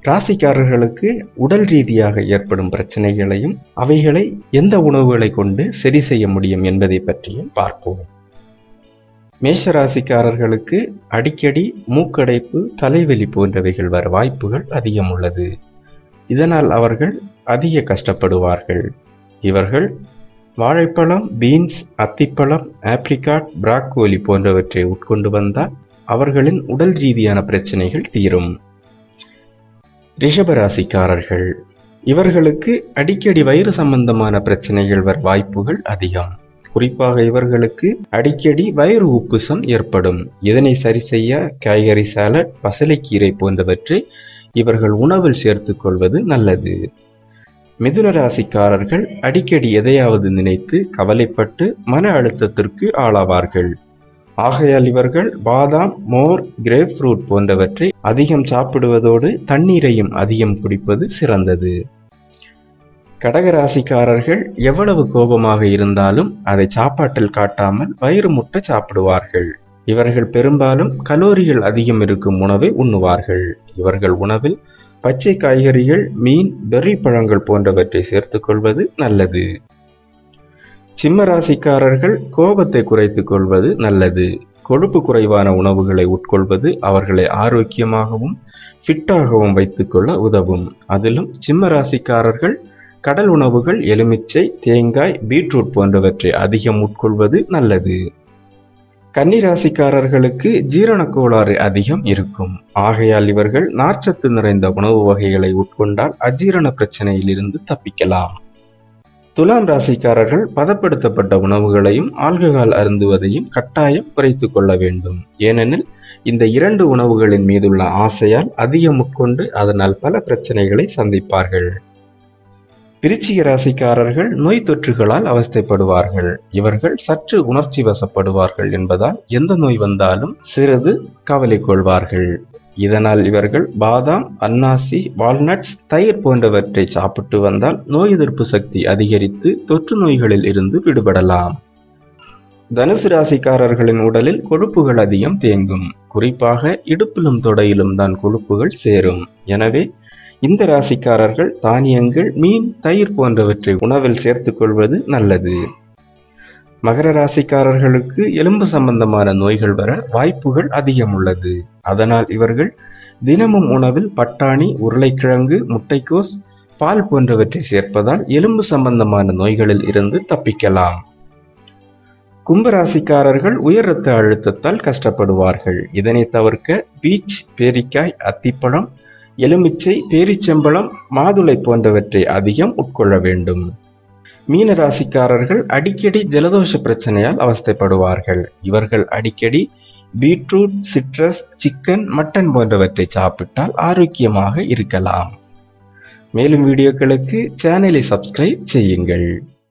ராசிக்காரர்களுக்கு உடல் ரீதியாக ஏற்படும் பிரச்சனைகளையும் அவைகளை எந்த உணவுகளை கொண்டு சரி செய்ய முடியும் என்பதை பற்றியும் பார்ப்போம் மேஷ ராசிக்காரர்களுக்கு அடிக்கடி மூக்கடைப்பு தலைவலி போன்றவைகள் வர வாய்ப்புகள் அதிகம் உள்ளது இதனால் அவர்கள் அதிக கஷ்டப்படுவார்கள் இவர்கள் வாழைப்பழம் பீன்ஸ் அத்திப்பழம் ஆப்ரிகாட் பிராக்கோலி போன்றவற்றை உட்கொண்டு வந்தால் அவர்களின் உடல் ரீதியான பிரச்சனைகள் தீரும் ரிஷபராசிக்காரர்கள் இவர்களுக்கு அடிக்கடி வயிறு சம்பந்தமான பிரச்சனைகள் வர வாய்ப்புகள் அதிகம் குறிப்பாக இவர்களுக்கு அடிக்கடி வயிறு உப்புசம் ஏற்படும் இதனை சரி செய்ய காய்கறி சாலட் பசலைக்கீரை போன்றவற்றை இவர்கள் உணவில் சேர்த்துக் கொள்வது நல்லது மிதுன ராசிக்காரர்கள் அடிக்கடி எதையாவது நினைத்து கவலைப்பட்டு மன அழுத்தத்திற்கு ஆளாவார்கள் ஆகையால் இவர்கள் பாதாம் மோர் கிரேப் ஃப்ரூட் போன்றவற்றை அதிகம் சாப்பிடுவதோடு தண்ணீரையும் அதிகம் குடிப்பது சிறந்தது கடகராசிக்காரர்கள் எவ்வளவு கோபமாக இருந்தாலும் அதை சாப்பாட்டில் காட்டாமல் வயிறு முட்டை சாப்பிடுவார்கள் இவர்கள் பெரும்பாலும் கலோரிகள் அதிகம் இருக்கும் உணவை உண்ணுவார்கள் இவர்கள் உணவில் பச்சை காய்கறிகள் மீன் பெர்ரி பழங்கள் போன்றவற்றை சேர்த்துக் கொள்வது நல்லது சிம்ம ராசிக்காரர்கள் கோபத்தை குறைத்துக் கொள்வது நல்லது கொழுப்பு குறைவான உணவுகளை உட்கொள்வது அவர்களை ஆரோக்கியமாகவும் ஃபிட்டாகவும் வைத்துக்கொள்ள உதவும் அதிலும் சிம்ம ராசிக்காரர்கள் கடல் உணவுகள் எலுமிச்சை தேங்காய் பீட்ரூட் போன்றவற்றை அதிகம் உட்கொள்வது நல்லது கன்னிராசிக்காரர்களுக்கு ஜீரண கோளாறு அதிகம் இருக்கும் ஆகையால் இவர்கள் நார்ச்சத்து நிறைந்த உணவு வகைகளை உட்கொண்டால் அஜீரண பிரச்சனையிலிருந்து தப்பிக்கலாம் துலாம் ராசிக்காரர்கள் பதப்படுத்தப்பட்ட உணவுகளையும் ஆல்கஹால் அருந்துவதையும் கட்டாயம் குறைத்துக் கொள்ள வேண்டும் ஏனெனில் இந்த இரண்டு உணவுகளின் மீதுள்ள ஆசையால் அதிகம் உட்கொண்டு அதனால் பல பிரச்சனைகளை சந்திப்பார்கள் விருச்சிக ராசிக்காரர்கள் நோய் தொற்றுகளால் அவஸ்தைப்படுவார்கள் இவர்கள் சற்று உணர்ச்சி வசப்படுவார்கள் என்பதால் எந்த நோய் வந்தாலும் சிறிது கவலை கொள்வார்கள் இதனால் இவர்கள் பாதாம் அன்னாசி வால்நட்ஸ் தயிர் போன்றவற்றை சாப்பிட்டு வந்தால் நோய் எதிர்ப்பு சக்தி அதிகரித்து தொற்று நோய்களில் இருந்து விடுபடலாம் தனுசு ராசிக்காரர்களின் உடலில் கொழுப்புகள் அதிகம் தேங்கும் குறிப்பாக இடுப்பிலும் தொடையிலும் தான் கொழுப்புகள் சேரும் எனவே இந்த ராசிக்காரர்கள் தானியங்கள் மீன் தயிர் போன்றவற்றை உணவில் சேர்த்துக் கொள்வது நல்லது மகர ராசிக்காரர்களுக்கு எலும்பு சம்பந்தமான நோய்கள் வர வாய்ப்புகள் அதிகம் உள்ளது அதனால் இவர்கள் தினமும் உணவில் பட்டாணி உருளைக்கிழங்கு முட்டைக்கோஸ் பால் போன்றவற்றை சேர்ப்பதால் எலும்பு சம்பந்தமான நோய்களில் இருந்து தப்பிக்கலாம் கும்பராசிக்காரர்கள் உயர் இரத்த அழுத்தத்தால் கஷ்டப்படுவார்கள் இதனை தவிர்க்க பீச் பேரிக்காய் அத்திப்பழம் எலுமிச்சை பேரிச்சம்பழம் மாதுளை போன்றவற்றை அதிகம் உட்கொள்ள வேண்டும் மீன ராசிக்காரர்கள் அடிக்கடி ஜலதோஷ பிரச்சனையால் அவஸ்தைப்படுவார்கள் இவர்கள் அடிக்கடி பீட்ரூட் சிட்ரஸ் சிக்கன் மட்டன் போன்றவற்றை சாப்பிட்டால் ஆரோக்கியமாக இருக்கலாம் மேலும் வீடியோக்களுக்கு சேனலை சப்ஸ்கிரைப் செய்யுங்கள்